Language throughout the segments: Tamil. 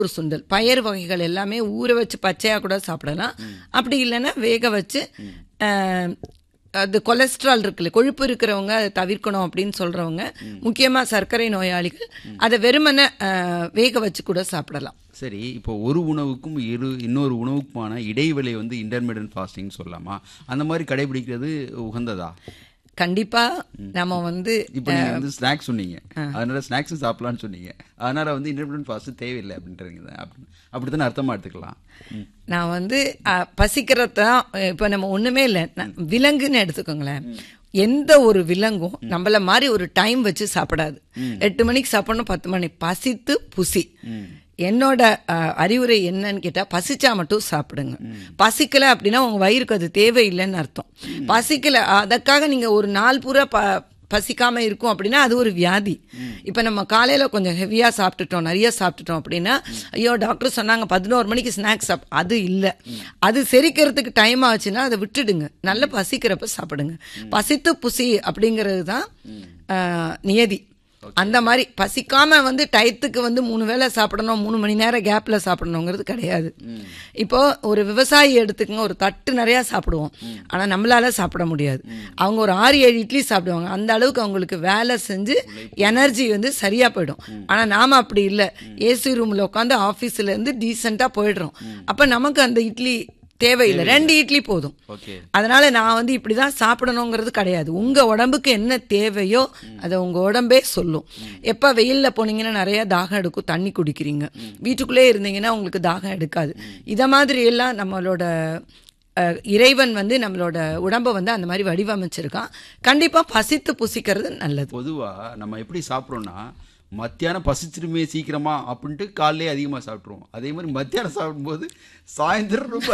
ஒரு சுண்டல் பயறு வகைகள் எல்லாமே ஊற வச்சு பச்சையா கூட சாப்பிடலாம் அப்படி இல்லைன்னா வேக வச்சு அஹ், அது கொலஸ்ட்ரால் இருக்குல்ல கொழுப்பு இருக்கிறவங்க அதை தவிர்க்கணும் அப்படின்னு சொல்றவங்க முக்கியமா சர்க்கரை நோயாளிகள் அதை வெறுமனே அஹ், வேக வச்சு கூட சாப்பிடலாம் சரி இப்போ ஒரு உணவுக்கும் இரு இன்னொரு உணவுக்குமான இடைவெளி வந்து இன்டர்மீடியன்ட் ஃபாஸ்டிங் சொல்லலாமா அந்த மாதிரி கடைபிடிக்கிறது உகந்ததா கண்டிப்பா நம்ம வந்து இப்போ நீங்க வந்து ஸ்நாக்ஸ் சொன்னீங்க அதனால ஸ்நாக்ஸும் சாப்பிடலாம்னு சொன்னீங்க அதனால வந்து இன்டர்மீடியன்ட் ஃபாஸ்ட் தேவையில்லை அப்படின்றீங்க அப்படி அப்படித்தானே அர்த்தமா எடுத்துக்கலாம் ம். நான் வந்து அஹ், பசிக்கிறது தான் இப்போ நம்ம ஒண்ணுமே இல்லை நான் விலங்குன்னு எடுத்துக்கோங்களேன் எந்த ஒரு விலங்கும் நம்மள மாதிரி ஒரு டைம் வச்சு சாப்பிடாது எட்டு மணிக்கு சாப்பிடணும் பத்து மணி பசித்து புசி என்னோட அஹ், அறிவுரை என்னன்னு கேட்டா பசிச்சா மட்டும் சாப்பிடுங்க பசிக்கல அப்படின்னா உங்க வயிறுக்கு அது தேவையில்லைன்னு அர்த்தம் பசிக்கல அதற்காக நீங்க ஒரு நாள் பூரா ப பசிக்காம இருக்கும் அப்படின்னா அது ஒரு வியாதி இப்ப நம்ம காலையில கொஞ்சம் ஹெவியா சாப்பிட்டுட்டோம் நிறைய சாப்பிட்டுட்டோம் அப்படின்னா ஐயோ டாக்டர் சொன்னாங்க பதினோரு மணிக்கு ஸ்நாக்ஸ் சாப் அது இல்ல அது செரிக்கிறதுக்கு டைம் ஆச்சுன்னா அதை விட்டுடுங்க நல்ல பசிக்கிறப்ப சாப்பிடுங்க பசித்து புசி அப்படிங்கிறது தான் ஆஹ், நியதி அந்த மாதிரி பசிக்காம வந்து டயத்துக்கு வந்து மூணு வேளை சாப்பிடணும் மூணு மணி நேரம் கேப்ல சாப்பிடணுங்கிறது கிடையாது இப்போ ஒரு விவசாயி எடுத்துக்கங்க ஒரு தட்டு நிறைய சாப்பிடுவோம் ஆனா நம்மளால சாப்பிட முடியாது அவங்க ஒரு ஆறு ஏழு இட்லி சாப்பிடுவாங்க அந்த அளவுக்கு அவங்களுக்கு வேலை செஞ்சு எனர்ஜி வந்து சரியா போயிடும் ஆனா நாம அப்படி இல்லை ஏசி ரூம்ல உட்காந்து ஆபீஸ்ல இருந்து டீசெண்டா போயிடுறோம் அப்ப நமக்கு அந்த இட்லி தேவையில்லை ரெண்டு இட்லி போதும் ஓகே அதனால நான் வந்து இப்படிதான் சாப்பிடணுங்கிறது கிடையாது உங்க உடம்புக்கு என்ன தேவையோ அதை உங்க உடம்பே சொல்லும் எப்ப வெயில்ல போனீங்கன்னா நிறைய தாகம் எடுக்கும் தண்ணி குடிக்கிறீங்க வீட்டுக்குள்ளே இருந்தீங்கன்னா உங்களுக்கு தாகம் எடுக்காது இத மாதிரி எல்லாம் நம்மளோட அஹ், இறைவன் வந்து நம்மளோட உடம்ப வந்து அந்த மாதிரி வடிவமைச்சிருக்கான் கண்டிப்பா பசித்து புசிக்கிறது நல்லது பொதுவா நம்ம எப்படி சாப்பிட்றோம்னா மத்தியானம் பசிச்சிருமே சீக்கிரமா அப்படின்ட்டு காலையிலே அதிகமா சாப்பிட்ருவோம் அதே மாதிரி மத்தியானம் சாப்பிடும்போது சாயந்தரம் ரொம்ப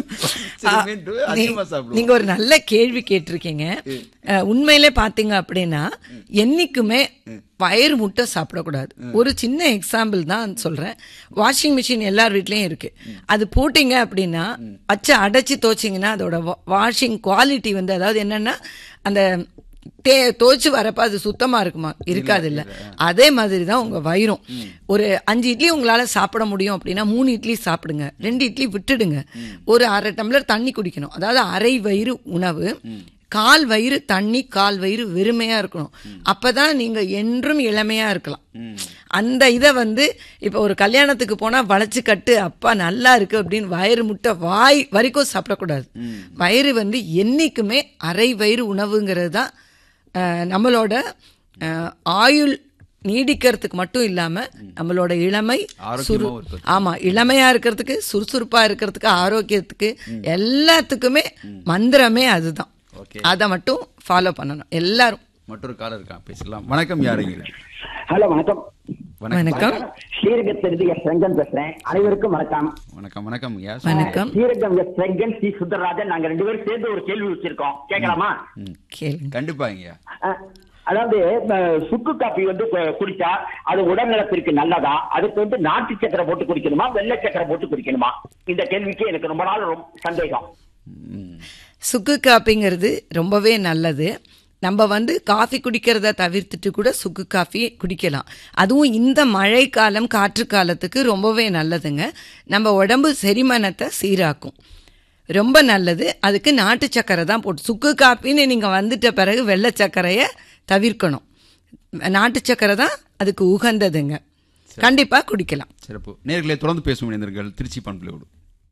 அடிக்க அதிகமா சாப்பிடுவோம் நீங்க ஒரு நல்ல கேள்வி கேட்டிருக்கீங்க அஹ், உண்மையிலே பாத்தீங்க அப்படின்னா என்னைக்குமே வயிறு முட்டை சாப்பிடக்கூடாது ஒரு சின்ன எக்ஸாம்பிள் தான் சொல்றேன் வாஷிங் மிஷின் எல்லார் வீட்லயும் இருக்கு அது போட்டீங்க அப்படின்னா வச்சு அடைச்சு தோச்சிங்கன்னா அதோட வாஷிங் குவாலிட்டி வந்து அதாவது என்னன்னா அந்த தே தோச்சு வரப்ப அது சுத்தமா இருக்குமா இருக்காது இல்ல அதே மாதிரி தான் உங்க வயிறும் ஒரு அஞ்சு இட்லி உங்களால சாப்பிட முடியும் அப்படின்னா மூணு இட்லி சாப்பிடுங்க ரெண்டு இட்லி விட்டுடுங்க ஒரு அரை டம்ளர் தண்ணி குடிக்கணும் அதாவது அரை வயிறு உணவு கால் வயிறு தண்ணி கால் வயிறு வெறுமையா இருக்கணும் அப்பதான் நீங்க என்றும் இளமையா இருக்கலாம் அந்த இதை வந்து இப்ப ஒரு கல்யாணத்துக்கு போனா வளைச்சு கட்டு அப்பா நல்லா இருக்கு அப்படின்னு வயிறு முட்டை வாய் வரைக்கும் சாப்பிடக்கூடாது வயிறு வந்து என்னைக்குமே அரை வயிறு உணவுங்கிறது தான் அஹ், நம்மளோட அஹ், ஆயுள் நீடிக்கிறதுக்கு மட்டும் இல்லாம நம்மளோட இளமை ஆரோக்கியமாவும் சுறு இருக்கிறது. ஆமா இளமையா இருக்கிறதுக்கு சுறுசுறுப்பா இருக்கிறதுக்கு ஆரோக்கியத்துக்கு எல்லாத்துக்குமே மந்திரமே அதுதான் ஓகே அதை மட்டும் ஃபாலோ பண்ணணும் எல்லாரும் மற்றொரு காலர் இருக்கான் பேசலாம் வணக்கம் யாருங்க ஹலோ வணக்கம் வணக்கம் ஸ்ரீரங்கத்திலிருந்து எஸ் ரங்கன் பேசுறேன் அனைவருக்கும் வணக்கம் வணக்கம் வணக்கம் யா வணக்கம் ஸ்ரீரங்கம் எஸ் ரங்கன் சி சுந்தரராஜன் நாங்க ரெண்டு பேரும் சேர்ந்து ஒரு கேள்வி வச்சிருக்கோம் கேட்கலாமா கேளுங்க கண்டிப்பாங்க அஹ், அதாவது அஹ், சுக்கு காப்பி வந்து கு- குடிச்சா அது உடல்நலத்திற்கு நல்லதா அதுக்கு வந்து நாட்டு சக்கரை போட்டு குடிக்கணுமா வெள்ளை சக்கரை போட்டு குடிக்கணுமா இந்த கேள்விக்கு எனக்கு ரொம்ப நாள் ரொம்ப சந்தேகம் ம். சுக்கு காப்பிங்கிறது ரொம்பவே நல்லது நம்ம வந்து காஃபி குடிக்கிறத தவிர்த்துட்டு கூட சுக்கு காஃபி குடிக்கலாம் அதுவும் இந்த மழை காலம் காற்று காலத்துக்கு ரொம்பவே நல்லதுங்க நம்ம உடம்பு செரிமானத்தை சீராக்கும் ரொம்ப நல்லது அதுக்கு நாட்டு சக்கரை தான் போட்டு சுக்கு காப்பின்னு நீங்கள் வந்துட்ட பிறகு வெள்ளை சர்க்கரையை தவிர்க்கணும் நாட்டு சக்கரை தான் அதுக்கு உகந்ததுங்க கண்டிப்பாக குடிக்கலாம் சிறப்பு நேர்களை தொடர்ந்து பேசும் இணைந்தர்கள் திருச்சி பண்புலையோடு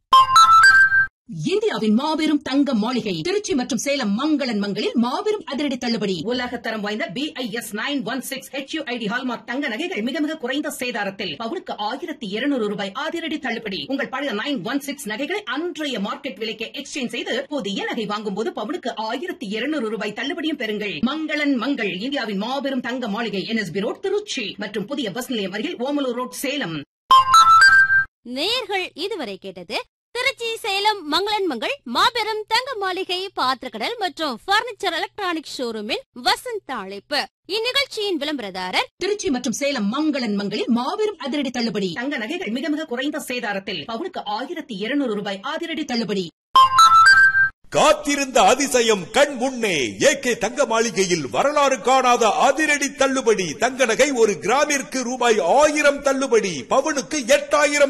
இந்தியாவின் மாபெரும் தங்க மாளிகை திருச்சி மற்றும் சேலம் மங்களன் மங்களில் மாபெரும் அதிரடி தள்ளுபடி உலகத்தரம் வாய்ந்த B I S nine one six H ID hallmark தங்க நகைகள் மிக மிக குறைந்த சேதாரத்தில் பவுனுக்கு ஆயிரத்தி இருநூறு ரூபாய் அதிரடி தள்ளுபடி உங்கள் பழைய நைன் ஒன் சிக்ஸ் நகைகளை அன்றைய மார்க்கெட் விலைக்கு எக்ஸ்சேஞ்ச் செய்து புதிய நகை வாங்கும் போது பவுனுக்கு ஆயிரத்தி இருநூறு ரூபாய் தள்ளுபடியும் பெறுங்கள் மங்களன் மங்கள் இந்தியாவின் மாபெரும் தங்க மாளிகை என்எஸ்பி ரோட் திருச்சி மற்றும் புதிய பஸ் நிலையம் அருகில் ஓமலூர் ரோட் சேலம் நேர்கள் இதுவரை கேட்டது திருச்சி சேலம் மங்களன் மங்கள் மாபெரும் தங்க மாளிகை பாத்திரக்கடல் மற்றும் பர்னிச்சர் எலக்ட்ரானிக் ஷோரூமின் வசந்த அழைப்பு இந்நிகழ்ச்சியின் விளம்பரதாரர் திருச்சி மற்றும் சேலம் மங்களன் மங்களில் மாபெரும் அதிரடி தள்ளுபடி தங்க நகைகள் மிக மிக குறைந்த சேதாரத்தில் பவுனுக்கு ஆயிரத்தி இருநூறு ரூபாய் அதிரடி தள்ளுபடி காத்திருந்த அதிசயம் கண் முன்னே ஏகே தங்க மாளிகையில் வரலாறு காணாத அதிரடி தள்ளுபடி தங்க நகை ஒரு கிராமிற்கு ரூபாய் ஆயிரம் தள்ளுபடி பவனுக்கு எட்டாயிரம்